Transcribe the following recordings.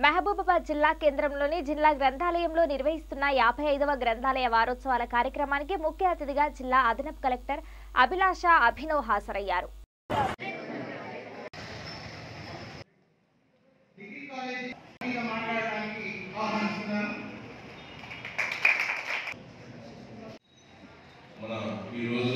మహబూబాబాద్ జిల్లా కేంద్రంలోని జిల్లా గ్రంథాలయంలో నిర్వహిస్తున్న యాభై ఐదవ గ్రంథాలయ వారోత్సవాల కార్యక్రమానికి ముఖ్య అతిథిగా జిల్లా అదనపు కలెక్టర్ అభిలాష అభినవ్ హాజరయ్యారు డిగ్రీ కాలేజీ మీద మాట్లాడడానికి ఆహ్వానిస్తున్నాను మన ఈరోజు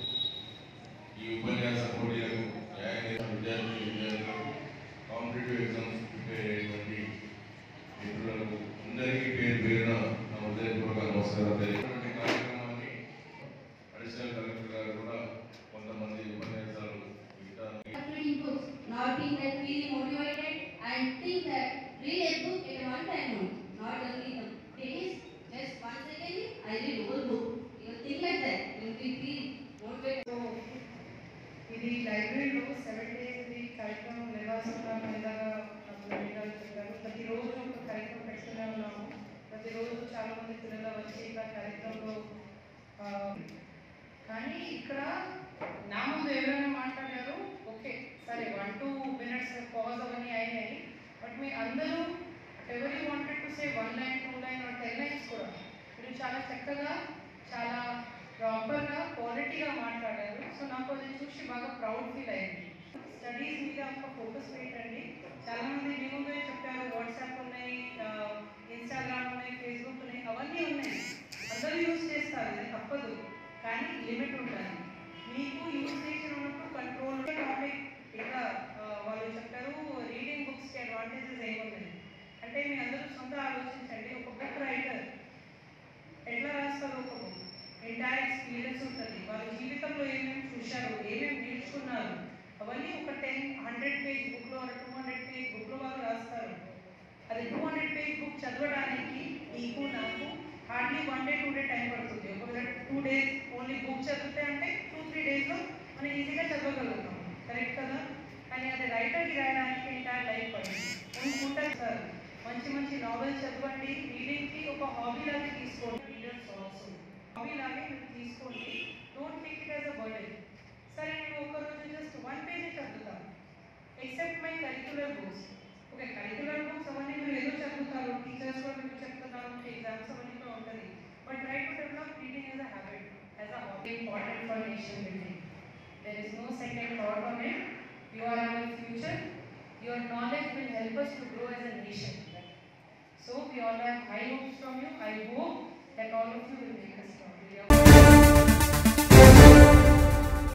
ఈ ఉపన్యాస పోటీలకు జాయిన్ చేసిన విద్యార్థి విద్యార్థులకు కాంపిటేటివ్ ఎగ్జామ్స్ ప్రిపేర్ అయ్యేటువంటి మిత్రులకు అందరికీ పేరు పేరున నా హృదయపూర్వక నమస్కారం తెలియజేటువంటి కార్యక్రమాన్ని అడిషనల్ కలెక్టర్ గారు కూడా కొంతమంది ఉపన్యాసాలు ఇస్తారు reading books, not being that feeling motivated and think that read a book in one time only, not only the days, just one second, I read whole book. You think like that, you will feel motivated. ఇది లైబ్రరీలో seven days ఇది కార్యక్రమం నిర్వహిస్తున్నాం ఇందాక నాకు రవి గారు చెప్పారు ప్రతిరోజు ఒక కార్యక్రమం పెడుతూనే ఉన్నాము ప్రతిరోజు చాలా మంది పిల్లలు వచ్చి ఇలా కార్యక్రమంలో ఆ, కానీ ఇక్కడ నా ముందు ఎవరైనా మాట్లాడారు ఓకే సరే వన్ టూ మినిట్స్ పాజ్ అవన్నీ అయినాయి బట్ మీ అందరూ ఎవరి wanted to say one line two line ten lines కూడా మీరు చాలా చక్కగా చాలా ప్రాపర్గా క్వాలిటీగా మాట్లాడారు సో నాకు అది చూసి బాగా ప్రౌడ్ ఫీల్ అయింది స్టడీస్ మీద ఒక ఫోకస్ పెట్టండి చాలా మంది మీ ముందే చెప్పారు వాట్సాప్ ఉన్నాయి ఇన్స్టాగ్రామ్ ఉన్నాయి ఫేస్బుక్ ఉన్నాయి అవన్నీ ఉన్నాయి అందరూ యూజ్ చేస్తారు ఇది తప్పదు కానీ లిమిట్ ఉండాలి మీకు యూజ్ చేసిన ఉన్నప్పుడు కంట్రోల్ టాపిక్ ఇట్లా ఆ, వాళ్ళు చెప్పారు రీడింగ్ బుక్స్కి అడ్వాంటేజెస్ ఏమున్నాయి అంటే మీ అందరూ సొంత ఆలోచించండి ఒక బుక్ రైటర్ ఎట్లా రాస్తారు ఒక బుక్ ఎంటైర్ ఎక్స్పీరియన్స్ ఉంటుంది వాళ్ళ జీవితంలో ఏమేమి చూశారు ఏమేమి నేర్చుకున్నారు అవన్నీ ఒక టెన్ హండ్రెడ్ పేజ్ బుక్లో టూ హండ్రెడ్ పేజ్ బుక్లో వాళ్ళు రాస్తారు అది టూ హండ్రెడ్ పేజ్ బుక్ చదవడానికి నీకు నాకు hardly one day two day time పడుతుంది ఒకవేళ టూ డేస్ ఓన్లీ బుక్ చదివితే అంటే టూ త్రీ డేస్లో మనం ఈజీగా చదవగలుగుతాం కరెక్ట్ కదా కానీ అది రైటర్కి రాయడానికి ఎంటైర్ లైఫ్ పడుతుంది అనుకుంటారు సార్ మంచి మంచి నావెల్స్ చదవండి రీడింగ్కి ఒక హాబీ లాగా తీసుకోండి రీడర్స్ ఆల్సో హాబీ లాగే మీరు తీసుకోండి don't take it as a burden సరే నేను ఒక రోజు జస్ట్ వన్ పేజే చదువుతాను except my curricular books okay curricular books అవన్నీ మీరు ఏదో చదువుతారు టీచర్స్ కూడా మీకు చెప్తున్నారు ఎగ్జామ్స్ అవన్నీ కూడా ఉంటుంది but try to develop reading as a habit as a hobby important for nation building there is no second thought on it you are our future your knowledge will help us to grow as a nation so we all have high hopes from you i hope that all of you will make us strong